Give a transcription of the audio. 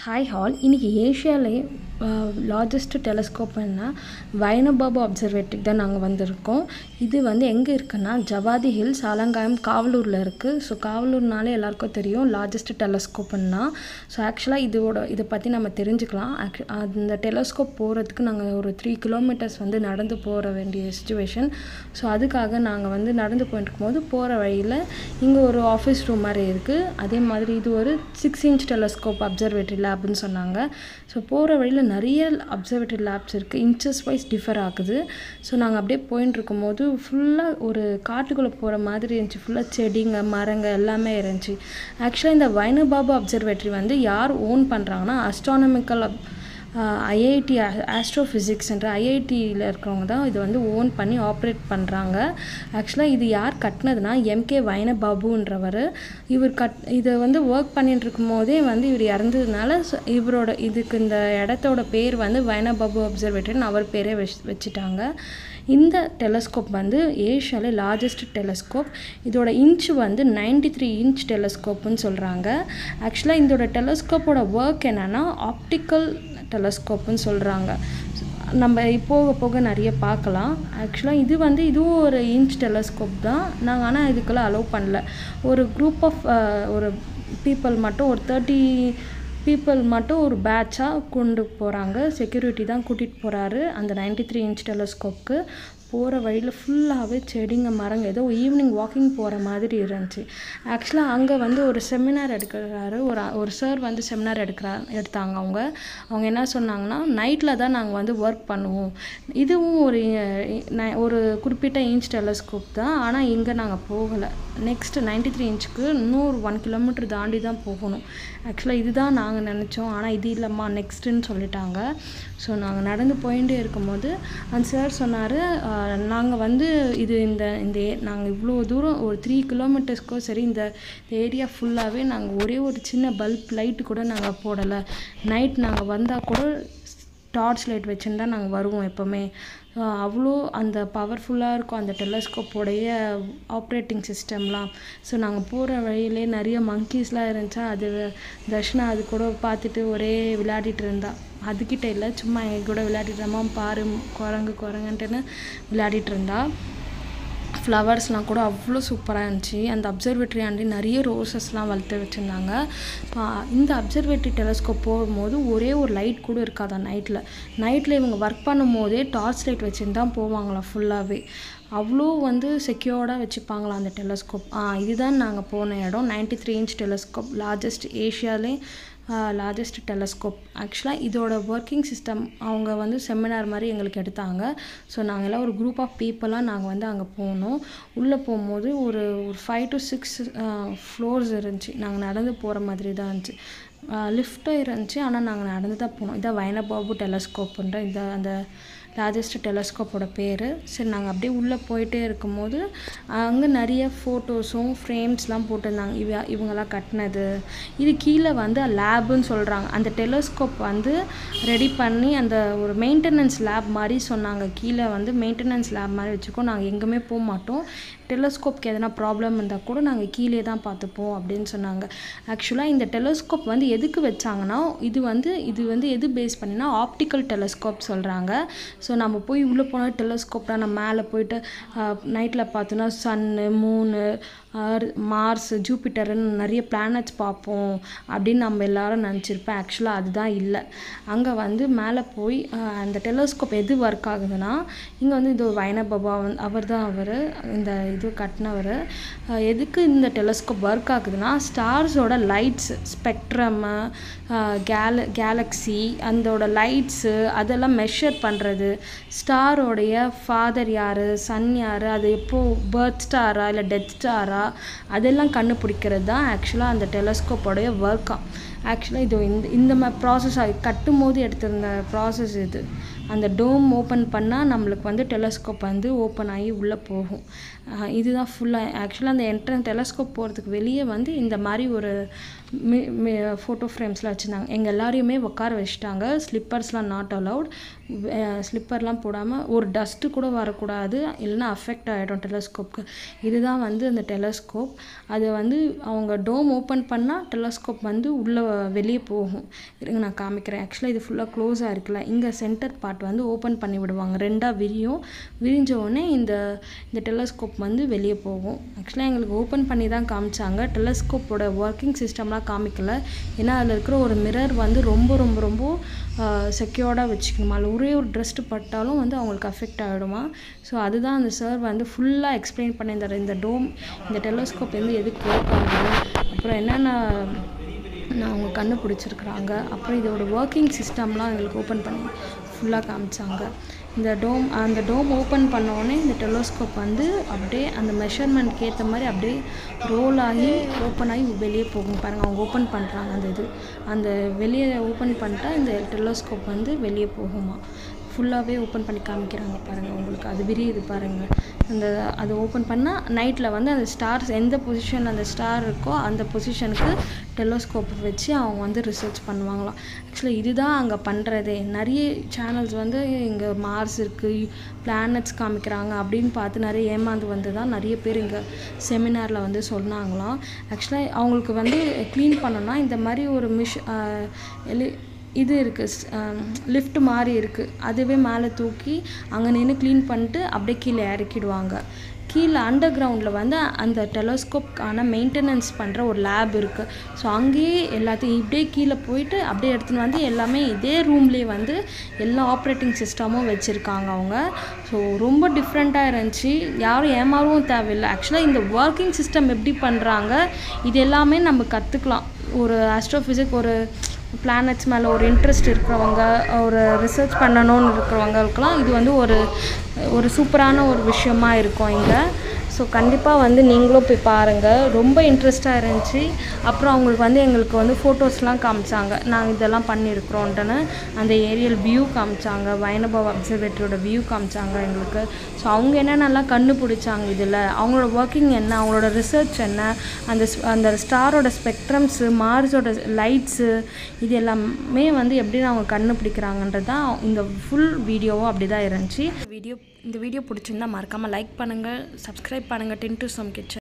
hi hall இன்றைக்கி ஏஷியாலே largest டெலஸ்கோப்னா வைனபாபு observatory தான் நாங்கள் வந்திருக்கோம் இது வந்து எங்கே இருக்குன்னா ஜவாதி ஹில்ஸ் ஆலங்காயம் காவலூரில் இருக்குது ஸோ காவலூர்னாலே எல்லாருக்கும் தெரியும் லார்ஜஸ்ட் டெலஸ்கோப்புன்னா ஸோ ஆக்சுவலாக இதோட இதை பற்றி நம்ம தெரிஞ்சுக்கலாம் ஆக்சு அந்த டெலஸ்கோப் போகிறதுக்கு நாங்கள் ஒரு த்ரீ கிலோமீட்டர்ஸ் வந்து நடந்து போகிற வேண்டிய சுச்சுவேஷன் ஸோ அதுக்காக நாங்கள் வந்து நடந்து போயிட்டு இருக்கும்போது போகிற வழியில் இங்கே ஒரு ஆஃபீஸ் ரூம் மாதிரி இருக்குது அதே மாதிரி இது ஒரு சிக்ஸ் இன்ச் டெலஸ்கோப் அப்சர்வேட்டரி லேப்னு சொன்னாங்க ஸோ போகிற வழியில் நிறைய அப்சர்வேட்டரி லேப்ஸ் இருக்குது இன்ச்சஸ் வைஸ் டிஃபர் ஆகுது ஸோ நாங்கள் அப்படியே போயின்னு இருக்கும்போது ஃபுல்லாக ஒரு காட்டுக்குள்ளே போகிற மாதிரி இருந்துச்சு ஃபுல்லாக செடிங்க மரங்க எல்லாமே இருந்துச்சு ஆக்சுவலாக இந்த வைனபாபு அப்சர்வேட்டரி வந்து யார் ஓன் பண்ணுறாங்கன்னா அஸ்ட்ரானமிக்கல் அப் ஐஐடி ஆஸ்ட்ரோஃபிசிக்ஸ்ன்ற ஐஐடியில் இருக்கிறவங்க தான் இது வந்து ஓன் பண்ணி ஆப்ரேட் பண்ணுறாங்க ஆக்சுவலாக இது யார் கட்டினதுனா எம்கே வைனபாபுன்றவர் இவர் கட் இதை வந்து ஒர்க் பண்ணிட்டு இருக்கும் போதே வந்து இவர் இறந்ததுனால இவரோட இதுக்கு இந்த இடத்தோட பேர் வந்து வைனபாபு அப்சர்வேட்டரின்னு அவர் பேரே வச் வச்சுட்டாங்க இந்த டெலஸ்கோப் வந்து ஏஷியாவிலே லார்ஜஸ்ட் டெலஸ்கோப் இதோட இன்ச் வந்து நைன்டி த்ரீ இன்ச் டெலஸ்கோப்புன்னு சொல்கிறாங்க ஆக்சுவலாக இதோட டெலஸ்கோப்போட ஒர்க் என்னென்னா ஆப்டிக்கல் டெலஸ்கோப்புன்னு சொல்கிறாங்க நம்ம போக போக நிறைய பார்க்கலாம் ஆக்சுவலாக இது வந்து இதுவும் ஒரு இன்ச் டெலஸ்கோப் தான் நாங்கள் ஆனால் இதுக்கெல்லாம் அலோவ் பண்ணல ஒரு குரூப் ஆஃப் ஒரு பீப்புள் மட்டும் ஒரு தேர்ட்டி பீப்புள் மட்டும் ஒரு பேட்சாக கொண்டு போகிறாங்க செக்யூரிட்டி தான் கூட்டிகிட்டு போகிறாரு அந்த நைன்டி த்ரீ இன்ச் டெலஸ்கோப்க்கு போகிற வழியில் ஃபுல்லாகவே செடிங்க மரங்க ஏதோ ஈவினிங் வாக்கிங் போகிற மாதிரி இருந்துச்சு ஆக்சுவலாக அங்கே வந்து ஒரு செமினார் எடுக்கிறாரு ஒரு ஒரு சார் வந்து செமினார் எடுக்கிறா எடுத்தாங்க அவங்க அவங்க என்ன சொன்னாங்கன்னா நைட்டில் தான் நாங்கள் வந்து ஒர்க் பண்ணுவோம் இதுவும் ஒரு ஒரு குறிப்பிட்ட இன்ச் டெலஸ்கோப் தான் ஆனால் இங்கே நாங்கள் போகலை நெக்ஸ்ட் நைன்டி த்ரீ இன்ச்சுக்கு இன்னொரு ஒன் கிலோமீட்டர் தாண்டி தான் போகணும் ஆக்சுவலாக இதுதான் நாங்கள் நினச்சோம் ஆனால் இது இல்லைம்மா நெக்ஸ்ட்டுன்னு சொல்லிட்டாங்க ஸோ நாங்கள் நடந்து போயிட்டே இருக்கும்போது அந்த சார் சொன்னார் நாங்கள் வந்து இது இந்த இந்த நாங்கள் இவ்வளோ தூரம் ஒரு த்ரீ கிலோமீட்டர்ஸ்க்கோ சரி இந்த ஏரியா ஃபுல்லாகவே நாங்கள் ஒரே ஒரு சின்ன பல்ப் லைட்டு கூட நாங்கள் போடலை நைட் நாங்கள் வந்தால் கூட டார்ச் லைட் வச்சுன்னு தான் நாங்கள் வருவோம் எப்போவுமே அவ்வளோ அந்த பவர்ஃபுல்லாக இருக்கும் அந்த டெலஸ்கோப்போடைய ஆப்ரேட்டிங் சிஸ்டம்லாம் ஸோ நாங்கள் போகிற வழியிலே நிறைய மங்கீஸ்லாம் இருந்துச்சா அது தர்ஷனா அது கூட பார்த்துட்டு ஒரே விளையாடிட்டு இருந்தா அதுக்கிட்ட இல்லை சும்மா எங்கள் கூட விளையாடிட்டு இருந்தா பாரு குரங்கு குரங்குன்ட்டுன்னு விளையாடிட்டு இருந்தா ஃப்ளவர்ஸ்லாம் கூட அவ்வளோ சூப்பராக இருந்துச்சு அந்த அப்சர்வேட்டரி ஆண்டி நிறைய ரோசஸ்லாம் வளர்த்து வச்சுருந்தாங்க இந்த அப்சர்வேட்டரி டெலஸ்கோப் போகும்போது ஒரே ஒரு லைட் கூட இருக்காதான் நைட்டில் நைட்டில் இவங்க ஒர்க் பண்ணும் போதே டார்ச் லைட் வச்சுன்னு தான் போவாங்களாம் ஃபுல்லாகவே அவ்வளோ வந்து செக்யூர்டாக வச்சுப்பாங்களாம் அந்த டெலஸ்கோப் ஆ இதுதான் நாங்கள் போன இடம் ninety three inch telescope largest ஏஷியாலே லார்ஜஸ்ட் டெலஸ்கோப் ஆக்சுவலாக இதோட ஒர்க்கிங் சிஸ்டம் அவங்க வந்து செமினார் மாதிரி எங்களுக்கு எடுத்தாங்க ஸோ நாங்கள் எல்லாம் ஒரு குரூப் ஆஃப் பீப்புளாக நாங்கள் வந்து அங்கே போனோம் உள்ளே போகும்போது ஒரு ஒரு ஃபைவ் டு சிக்ஸ் ஃப்ளோர்ஸ் இருந்துச்சு நாங்கள் நடந்து போகிற மாதிரி தான் இருந்துச்சு லிஃப்ட்டும் இருந்துச்சு ஆனால் நாங்கள் நடந்து தான் போனோம் இதான் வைனபாபு டெலஸ்கோப்புன்ற இந்த அந்த லார்ஜஸ்ட் டெலஸ்கோப்போட பேர் சரி நாங்கள் அப்படியே உள்ளே போயிட்டே இருக்கும்போது அங்கே நிறைய ஃபோட்டோஸும் ஃப்ரேம்ஸ்லாம் போட்டிருந்தாங்க இவ இவங்கெல்லாம் கட்டினது இது கீழே வந்து லேபுன்னு சொல்கிறாங்க அந்த டெலஸ்கோப் வந்து ரெடி பண்ணி அந்த ஒரு மெயின்டெனன்ஸ் லேப் மாதிரி சொன்னாங்க கீழே வந்து மெயின்டெனன்ஸ் லேப் மாதிரி வச்சுக்கோ நாங்கள் எங்கேயுமே போக மாட்டோம் டெலஸ்கோப்க்கு எதனா ப்ராப்ளம் இருந்தால் கூட நாங்கள் கீழே தான் பார்த்துப்போம் அப்படின்னு சொன்னாங்க ஆக்சுவலாக இந்த டெலஸ்கோப் வந்து எதுக்கு வச்சாங்கன்னா இது வந்து இது வந்து எது பேஸ் பண்ணினா ஆப்டிக்கல் டெலஸ்கோப் சொல்கிறாங்க ஸோ நம்ம போய் உள்ளே போனால் டெலஸ்கோப்லாம் நம்ம மேலே போயிட்டு நைட்டில் பார்த்தோன்னா சன்னு மூணு மார்ஸ் ஜூபிட்டர்னு நிறைய பிளானட்ஸ் பார்ப்போம் அப்படின்னு நம்ம எல்லாரும் நினச்சிருப்பேன் ஆக்சுவலாக அதுதான் இல்லை அங்கே வந்து மேலே போய் அந்த டெலஸ்கோப் எது ஒர்க் ஆகுதுன்னா இங்கே வந்து இது வைனபாபா வந்து அவர் தான் அவர் இந்த இது கட்டினவர் எதுக்கு இந்த டெலஸ்கோப் ஒர்க் ஆகுதுன்னா ஸ்டார்ஸோட லைட்ஸ் ஸ்பெக்ட்ரம்மு கேல கேலக்ஸி அதோட லைட்ஸு அதெல்லாம் மெஷர் பண்ணுறது ஸ்டாரோடைய ஃபாதர் யார் சன் யார் அது எப்போது பர்த் ஸ்டாரா இல்லை டெத் ஸ்டாரா அதெல்லாம் கண்டுபிடிக்கிறது தான் ஆக்சுவலாக அந்த டெலஸ்கோப்போடைய ஒர்க்காக ஆக்சுவலாக இது இந்த இந்த மாதிரி ப்ராசஸ் கட்டும் போது எடுத்திருந்த ப்ராசஸ் இது அந்த டோம் ஓப்பன் பண்ணால் நம்மளுக்கு வந்து டெலஸ்கோப் வந்து ஓப்பன் ஆகி உள்ளே போகும் அஹ் இதுதான் ஃபுல்லாக ஆக்சுவலாக அந்த என்ட்ரன் டெலஸ்கோப் போகிறதுக்கு வெளியே வந்து இந்த மாதிரி ஒரு ஃபோட்டோ ஃப்ரேம்ஸ்லாம் வச்சுருந்தாங்க எங்கள் எல்லாரையுமே உட்கார வச்சுட்டாங்க ஸ்லிப்பர்ஸ்லாம் நாட் அலவுட் ஸ்லிப்பர்லாம் போடாமல் ஒரு டஸ்ட்டு கூட வரக்கூடாது இல்லைன்னா அஃபெக்ட் ஆகிடும் டெலஸ்கோப்க்கு இதுதான் வந்து அந்த டெலஸ்கோப் அது வந்து அவங்க டோம் ஓப்பன் பண்ணால் டெலஸ்கோப் வந்து உள்ளே வெளியே போகும் இருங்க நான் காமிக்கிறேன் ஆக்சுவலாக இது ஃபுல்லாக க்ளோஸாக இருக்குல்ல இங்கே சென்டர் பார்ட் வந்து ஓப்பன் பண்ணி விடுவாங்க ரெண்டாக விரியும் விரிஞ்ச உடனே இந்த இந்த டெலஸ்கோப் வந்து வெளியே போகும் ஆக்சுவலாக எங்களுக்கு ஓப்பன் பண்ணி தான் காமிச்சாங்க டெலஸ்கோப்போட ஒர்க்கிங் சிஸ்டம்லாம் காமிக்கல ஏன்னா அதில் இருக்கிற ஒரு மிரர் வந்து ரொம்ப ரொம்ப ரொம்ப செக்யூர்டாக வச்சுக்கணுமா அதில் ஒரே ஒரு ட்ரெஸ்ட்டு பட்டாலும் வந்து அவங்களுக்கு அஃபெக்ட் ஆகிடுமா ஸோ அதுதான் அந்த சார் வந்து ஃபுல்லாக எக்ஸ்பிளைன் பண்ணியிருந்தார் இந்த டோம் இந்த டெலஸ்கோப் வந்து எதுக்கு ஒர்க் ஆகுது அப்புறம் என்னென்ன நான் அவங்க கண்டுபிடிச்சிருக்கிறாங்க அப்புறம் இதோட ஒர்க்கிங் சிஸ்டம்லாம் எங்களுக்கு ஓப்பன் பண்ணி ஃபுல்லாக காமிச்சாங்க இந்த டோம் அந்த டோம் ஓப்பன் பண்ண உடனே இந்த டெலோஸ்கோப் வந்து அப்படியே அந்த மெஷர்மெண்ட்க்கு ஏற்ற மாதிரி அப்படியே ரோல் ஆகி ஓப்பன் ஆகி வெளியே போகும் பாருங்கள் அவங்க ஓப்பன் பண்ணுறாங்க அந்த இது அந்த வெளியே ஓப்பன் பண்ணிட்டா இந்த டெலோஸ்கோப் வந்து வெளியே போகுமா ஃபுல்லாகவே ஓப்பன் பண்ணி காமிக்கிறாங்க பாருங்கள் உங்களுக்கு அது விரியுது பாருங்கள் அந்த அது ஓப்பன் பண்ணால் நைட்டில் வந்து அந்த ஸ்டார்ஸ் எந்த பொசிஷனில் அந்த ஸ்டார் இருக்கோ அந்த பொசிஷனுக்கு டெலோஸ்கோப் வச்சு அவங்க வந்து ரிசர்ச் பண்ணுவாங்களாம் ஆக்சுவலாக இதுதான் அங்கே பண்ணுறதே நிறைய சேனல்ஸ் வந்து இங்கே மார்ஸ் இருக்குது பிளானட்ஸ் காமிக்கிறாங்க அப்படின்னு பார்த்து நிறைய ஏமாந்து வந்து தான் நிறைய பேர் இங்கே செமினாரில் வந்து சொன்னாங்களாம் ஆக்சுவலாக அவங்களுக்கு வந்து க்ளீன் பண்ணோன்னா இந்த மாதிரி ஒரு மிஷ் எலி இது இருக்குது லிஃப்ட் மாதிரி இருக்குது அதுவே மேலே தூக்கி அங்கே நின்று க்ளீன் பண்ணிட்டு அப்படியே கீழே இறக்கிடுவாங்க கீழே அண்டர் கிரவுண்டில் வந்து அந்த டெலஸ்கோப்கான மெயின்டெனன்ஸ் பண்ணுற ஒரு லேப் இருக்குது ஸோ அங்கேயே எல்லாத்தையும் இப்படியே கீழே போயிட்டு அப்படியே எடுத்துன்னு வந்து எல்லாமே இதே ரூம்லேயே வந்து எல்லா ஆப்ரேட்டிங் சிஸ்டமும் வச்சுருக்காங்க அவங்க ஸோ ரொம்ப டிஃப்ரெண்ட்டாக இருந்துச்சு யாரும் ஏமாறவும் தேவையில்லை ஆக்சுவலாக இந்த ஒர்க்கிங் சிஸ்டம் எப்படி பண்ணுறாங்க இது எல்லாமே நம்ம கற்றுக்கலாம் ஒரு ஆஸ்ட்ரோஃபிசிக் ஒரு பிளானட்ஸ் மேலே ஒரு இன்ட்ரெஸ்ட் இருக்கிறவங்க ஒரு ரிசர்ச் பண்ணணும்னு இருக்கிறவங்களுக்குலாம் இது வந்து ஒரு ஒரு சூப்பரான ஒரு விஷயமா இருக்கும் இங்கே ஸோ கண்டிப்பாக வந்து நீங்களும் போய் பாருங்கள் ரொம்ப இன்ட்ரெஸ்ட்டாக இருந்துச்சு அப்புறம் அவங்களுக்கு வந்து எங்களுக்கு வந்து ஃபோட்டோஸ்லாம் காமிச்சாங்க நாங்கள் இதெல்லாம் பண்ணியிருக்கிறோன்ட்டுன்னு அந்த ஏரியல் வியூ காமிச்சாங்க வைணபவ் அப்சர்வேட்டரியோட வியூ காமிச்சாங்க எங்களுக்கு ஸோ அவங்க என்னென்னலாம் கண்டுபிடிச்சாங்க இதில் அவங்களோட ஒர்க்கிங் என்ன அவங்களோட ரிசர்ச் என்ன அந்த ஸ்- அந்த ஸ்டாரோட ஸ்பெக்ட்ரம்ஸு மார்ஸோட லைட்ஸு இது எல்லாமே வந்து எப்படி அவங்க கண்டுபிடிக்கிறாங்கன்றது தான் இந்த ஃபுல் வீடியோவும் அப்படி தான் இருந்துச்சு வீடியோ இந்த வீடியோ பிடிச்சிருந்தா மறக்காமல் லைக் பண்ணுங்கள் சப்ஸ்கிரைப் பண்ணுங்கள் டென் டு சம் கிச்சன்